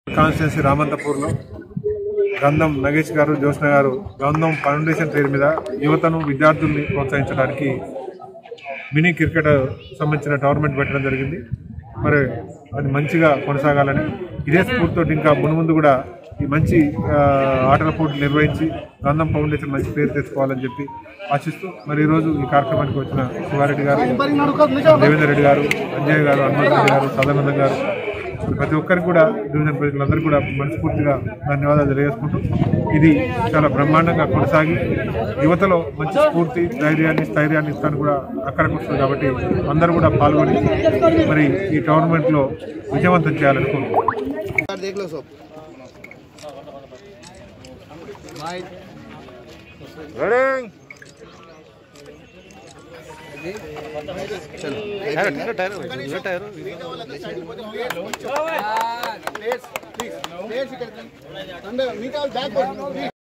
constituency రామంతపూర్లో గంధం నగేష్ గారు జ్యోత్స్న గారు గంధం ఫౌండేషన్ పేరు మీద యువతను విద్యార్థుల్ని ప్రోత్సహించడానికి మినీ క్రికెట్ సంబంధించిన టోర్నమెంట్ పెట్టడం జరిగింది మరి అది మంచిగా కొనసాగాలని ఇదే స్ఫూర్తితో ఇంకా మునుముందు కూడా ఈ మంచి ఆ, ఆటల పోటీలు నిర్వహించి గంధం ఫౌండేషన్ మంచి పేరు తెచ్చుకోవాలని చెప్పి ఆశిస్తూ మరి ఈరోజు ఈ కార్యక్రమానికి వచ్చిన శివారెడ్డి గారు దేవేందర్ రెడ్డి గారు అంజయ్ గారు హనుమంత్ రెడ్డి గారు సదానందం గారు ప్రతి ఒక్కరికి కూడా డివిజన్ ప్రజలందరికీ కూడా మనస్ఫూర్తిగా ధన్యవాదాలు తెలియజేసుకుంటూ ఇది చాలా బ్రహ్మాండంగా కొనసాగి యువతలో మంచి స్ఫూర్తి ధైర్యాన్ని స్థైర్యాన్ని ఇస్తాను కూడా అక్కడికి వస్తుంది కాబట్టి అందరూ కూడా పాల్గొని మరి ఈ టోర్నమెంట్లో విజయవంతం చేయాలని కోరుకుంటున్నాను देख लो सब चलो